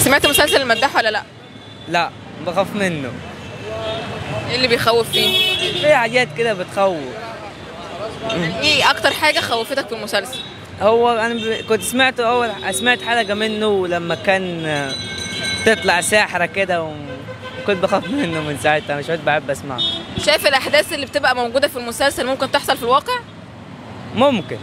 سمعت مسلسل المداح ولا لا؟ لا بخاف منه ايه اللي بيخوف فيه؟ في حاجات كده بتخوف ايه اكتر حاجه خوفتك في المسلسل؟ هو انا ب- كنت سمعت اول سمعت حلقه منه لما كان آه، تطلع ساحره كده وكنت بخاف منه من ساعتها مش عاد بحب اسمعه شايف الاحداث اللي بتبقى موجوده في المسلسل ممكن تحصل في الواقع؟ ممكن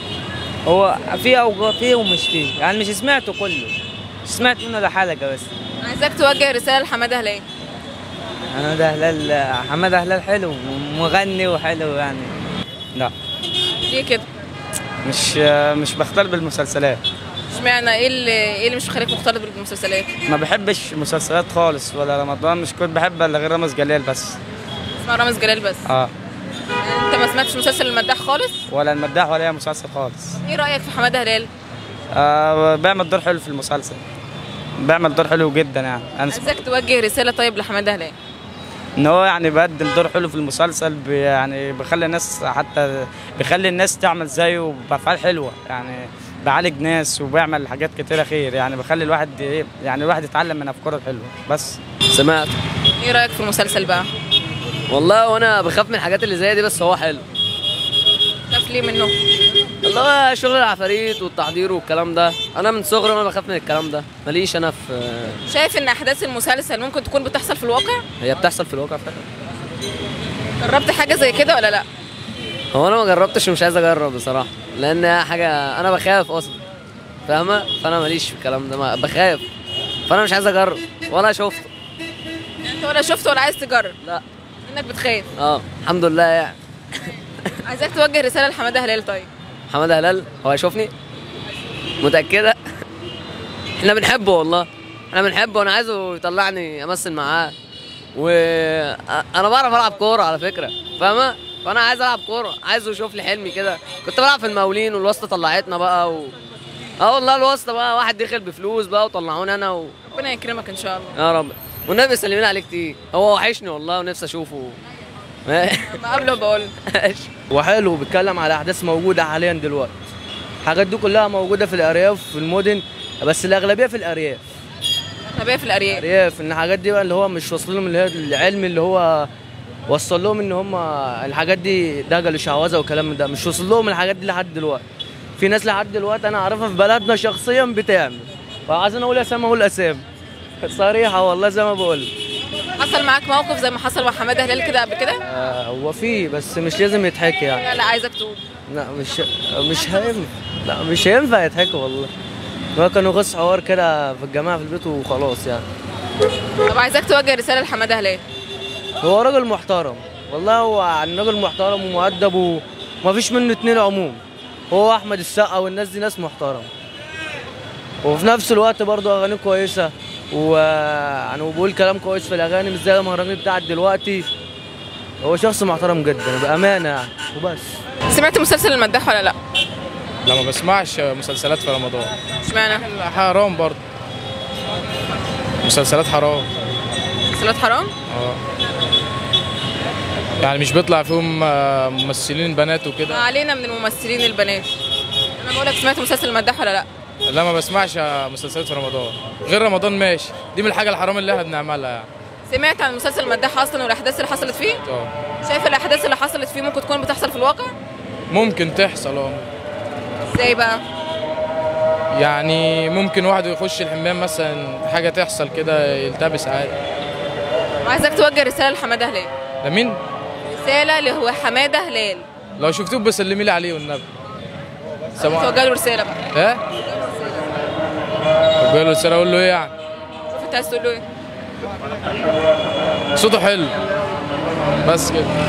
هو في او في ومش فيه يعني مش سمعته كله سمعت منه لحلقه بس عايزاك توجه رساله لحماده هلال انا ده هلال حماده هلال حلو مغني وحلو يعني لا ليه كده؟ مش مش بختار بالمسلسلات اشمعنى ايه اللي ايه اللي مش مخليك مختلط بالمسلسلات؟ ما بحبش مسلسلات خالص ولا رمضان مش كنت بحب الا غير رامز جلال بس اسمها رامز جلال بس اه يعني انت ما سمعتش مسلسل المداح خالص؟ ولا المداح ولا اي مسلسل خالص ايه رايك في حماده هلال؟ آه بيعمل دور حلو في المسلسل بيعمل دور حلو جدا يعني انا سمعت عايزاك توجه رساله طيب لحماده هلال ان هو يعني بيقدم دور حلو في المسلسل بي يعني بيخلي الناس حتى بيخلي الناس تعمل زيه بافعال حلوه يعني بيعالج ناس وبيعمل حاجات كتيره خير يعني بيخلي الواحد ايه يعني الواحد يتعلم من افكاره الحلوه بس سمعت ايه رايك في المسلسل بقى؟ والله وانا بخاف من الحاجات اللي زي دي بس هو حلو خاف ليه منه؟ اللي هو شغل العفاريت والتحضير والكلام ده انا من صغري وانا بخاف من الكلام ده ماليش انا في شايف ان احداث المسلسل ممكن تكون بتحصل في الواقع؟ هي بتحصل في الواقع فعلا جربت حاجه زي كده ولا لا؟ هو انا ما جربتش ومش عايز اجرب بصراحه لان هي حاجه انا بخاف اصلا فاهمه فانا ماليش في الكلام ده ما بخاف فانا مش عايز اجرب ولا شفته انت ولا شفت ولا عايز تجرب لا انك بتخاف اه الحمد لله يعني عايزاك توجه رساله لحماده هلال طيب حماده هلال هو هيشوفني متاكده احنا بنحبه والله احنا بنحبه وانا عايزه يطلعني امثل معاه وانا بعرف العب كوره على فكره فاهمه فانا عايز العب كوره عايزه يشوف لي حلمي كده كنت بلعب في المقاولين والواسطه طلعتنا بقى و... اه والله الواسطه بقى واحد دخل بفلوس بقى وطلعوني انا و... ربنا يكرمك ان شاء الله يا رب والنبي سلمين عليه كتير هو وحشني والله ونفسي اشوفه بقابله بقول ماشي وحلو بيتكلم على احداث موجوده حاليا دلوقتي الحاجات دي كلها موجوده في الارياف في المدن بس الاغلبيه في الارياف اغلبيه في الارياف الارياف ان الحاجات دي بقى اللي هو مش واصل لهم اللي هي العلم اللي هو وصل لهم ان هم الحاجات دي دجل وشعوذه وكلام من ده مش وصل لهم الحاجات دي لحد دلوقتي في ناس لحد دلوقتي انا اعرفها في بلدنا شخصيا بتعمل فعايزين اقول اسامي اقول اسامي صريحه والله زي ما بقول حصل معاك موقف زي ما حصل مع حماده هلال كده قبل كده آه هو في بس مش لازم يتحكي يعني لا لا عايزك تقول لا مش مش هينفع لا مش هينفع يضحكوا والله هو كانوا غص حوار كده في الجماعه في البيت وخلاص يعني طب عايزاك توجه رساله لحماده هلال هو راجل محترم والله هو عن راجل محترم ومؤدب وما فيش منه اتنين عموم هو احمد السقا والناس دي ناس محترم وفي نفس الوقت برضه اغانيه كويسه ويعني وبيقول كلام كويس في الاغاني مش زي المهرجانات بتاعت دلوقتي هو شخص محترم جدا بامانه يعني وبس سمعت مسلسل المداح ولا لا لا ما بسمعش مسلسلات في رمضان اشمعنى حرام برضه مسلسلات حرام مسلسلات حرام اه يعني مش بيطلع فيهم آه، ممثلين بنات ما وكده علينا من الممثلين البنات انا بقولك سمعت مسلسل المداح ولا لا لا ما بسمعش آه، مسلسلات في رمضان غير رمضان ماشي دي من الحاجه الحرام اللي احنا بنعملها يعني سمعت عن مسلسل المداح اصلا والاحداث اللي حصلت فيه اه شايف الاحداث اللي حصلت فيه ممكن تكون بتحصل في الواقع ممكن تحصل اه ازاي بقى يعني ممكن واحد يخش الحمام مثلا حاجه تحصل كده يلتبس عادي وعايزاك توجه رساله لحماده هلال ده مين رساله اللي هو حماده هلال لو شفتوه بسلمي لي عليه والنبي سلام توجه له رساله بقى ايه بقول له رساله اقول له ايه يعني شوف انت عايز تقول له ايه صوته حلو بس كده